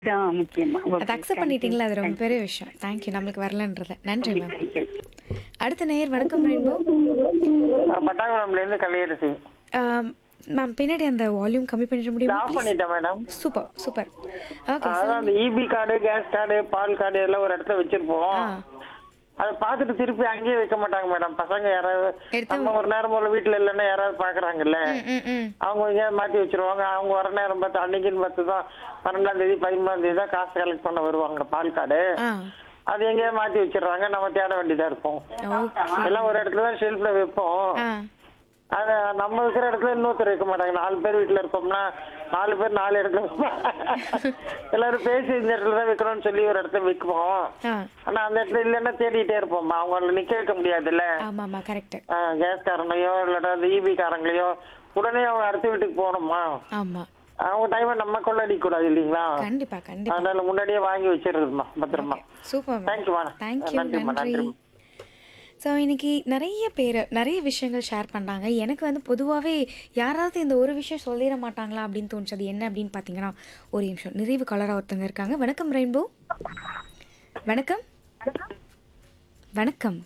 தான் முக்கியமா அதை அக்செப்ட் பண்ணிட்டீங்களா அது ரொம்ப பெரிய விஷயம் தேங்க்யூ நம்மளுக்கு வரலன்றத நன்றி மேம் அடுத்த நேயர் வணக்கம் ரெயின்போ பட்டாங்குளம்ல இருந்து கல்லையரசி மேம் பின்னாடி அந்த வால்யூம் கம்மி பண்ணிட முடியுமா ஆஃப் பண்ணிட்டேன் மேடம் சூப்பர் சூப்பர் ஓகே அதான் அந்த இபி கார்டு கேஸ் கார்டு பால் கார்டு எல்லாம் ஒரு இடத்துல வச்சிருப்போம் ஆ அதை பார்த்துட்டு திருப்பி அங்கேயே வைக்க மாட்டாங்க மேடம் பசங்க யாராவது எடுத்து- நம்ம ஒரு நேரம் போல வீட்டுல இல்லைன்னா யாராவது பாக்குறாங்கல்ல ம், ம் ம் அவங்க எங்கேயா மாத்தி வச்சிருவாங்க அவங்க வர நேரம் பார்த்து அன்னைக்குன்னு பார்த்து தான் பன்னெண்டாம் தேதி பதிமூணாம் தேதி தான் காசு கலெக்ட் பண்ண வருவாங்க பால் கார்டு ஆ அது எங்கேயா மாத்தி வச்சிடுறாங்க நம்ம தேட வேண்டியதா இருக்கும் ஓகே எல்லாம் ஒரு இடத்துல தான் ஷெல்ஃப்ல வைப்போம் ஆ அது நம்ம இருக்கிற இடத்துல இன்னொருத்தர் வைக்க மாட்டாங்க நாலு பேர் வீட்டுல இருக்கோம்னா நாலு பேர் நாலு இடத்துல வைப்பாங்க. எல்லாரும் பேசி இந்த இடத்துல தான் வைக்கணும்னு சொல்லி ஒரு இடத்துல வைக்குவோம் ஆ ஆனா அந்த இடத்துல இல்லைன்னா தேடிட்டே இருப்போம்மா அவங்கள நிக்க வைக்க முடியாதுல்ல ஆமாம் ஆமாம் கரெக்டு கேஸ் காரங்களையோ இல்லாட்டா அந்த இபி காரங்களையோ உடனே அவங்க அடுத்த வீட்டுக்கு போகணுமா ஆமாம் அவங்க டைமை நம்ம கொள்ளடிக்க கூடாது இல்லைங்களா கண்டிப்பா கண்டிப்பா அதனால முன்னாடியே வாங்கி வச்சிருக்குமா பத்திரமா சூப்பர் தேங்க்யூமா தேங்க்யூ நன்றிம்மா நன்றி நன்றிம்மா ஸோ இன்னைக்கு நிறைய பேர் நிறைய விஷயங்கள் ஷேர் பண்ணாங்க எனக்கு வந்து பொதுவாகவே யாராவது இந்த ஒரு விஷயம் சொல்லிட மாட்டாங்களா அப்படின்னு தோணுச்சு அது என்ன அப்படின்னு பார்த்தீங்கன்னா ஒரு நிமிஷம் நிறைவு கலராக ஒருத்தங்க இருக்காங்க வணக்கம் ரெயின்போ வணக்கம் வணக்கம்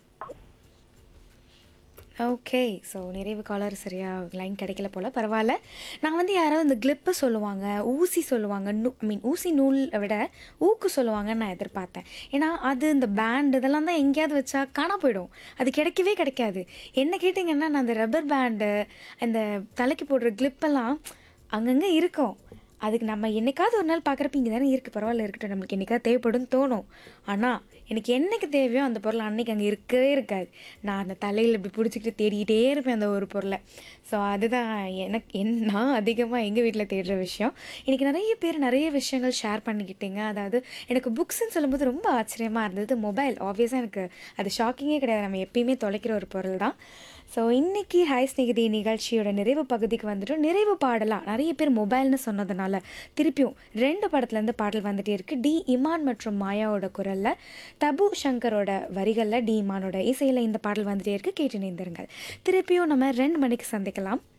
ஓகே ஸோ நிறைவு காலர் சரியா லைன் கிடைக்கல போல் பரவாயில்ல நான் வந்து யாராவது இந்த கிளிப்பு சொல்லுவாங்க ஊசி சொல்லுவாங்க நூ ஐ மீன் ஊசி நூலை விட ஊக்கு சொல்லுவாங்கன்னு நான் எதிர்பார்த்தேன் ஏன்னா அது இந்த பேண்ட் இதெல்லாம் தான் எங்கேயாவது வச்சா காணா போயிடும் அது கிடைக்கவே கிடைக்காது என்ன கேட்டிங்கன்னா நான் அந்த ரப்பர் பேண்டு அந்த தலைக்கு போடுற கிளிப்பெல்லாம் அங்கங்கே இருக்கும் அதுக்கு நம்ம என்னைக்காவது ஒரு நாள் பார்க்குறப்ப இங்கே தானே இருக்குது பரவாயில்ல இருக்கட்டும் நம்மளுக்கு என்னைக்காவது தேவைப்படும்னு தோணும் ஆனால் எனக்கு என்னைக்கு தேவையோ அந்த பொருள் அன்னைக்கு அங்கே இருக்கவே இருக்காது நான் அந்த தலையில் இப்படி பிடிச்சிக்கிட்டு தேடிக்கிட்டே இருப்பேன் அந்த ஒரு பொருளை ஸோ அதுதான் எனக்கு என் நான் அதிகமாக எங்கள் வீட்டில் தேடுற விஷயம் இன்றைக்கி நிறைய பேர் நிறைய விஷயங்கள் ஷேர் பண்ணிக்கிட்டீங்க அதாவது எனக்கு புக்ஸ்ன்னு சொல்லும்போது ரொம்ப ஆச்சரியமாக இருந்தது மொபைல் ஆப்வியஸாக எனக்கு அது ஷாக்கிங்கே கிடையாது நம்ம எப்பயுமே தொலைக்கிற ஒரு பொருள் தான் ஸோ இன்னைக்கு ஹாய் ஸ்நேகிதி நிகழ்ச்சியோட நிறைவு பகுதிக்கு வந்துட்டோம் நிறைவு பாடலாம் நிறைய பேர் மொபைல்னு சொன்னதுனால திருப்பியும் ரெண்டு படத்துலேருந்து பாடல் வந்துட்டே இருக்கு டி இமான் மற்றும் மாயாவோட குரலில் தபு சங்கரோட வரிகளில் டி இமானோட இசையில் இந்த பாடல் வந்துட்டே இருக்கு கேட்டு நேர்ந்திருங்கள் திருப்பியும் நம்ம ரெண்டு மணிக்கு சந்திக்கலாம்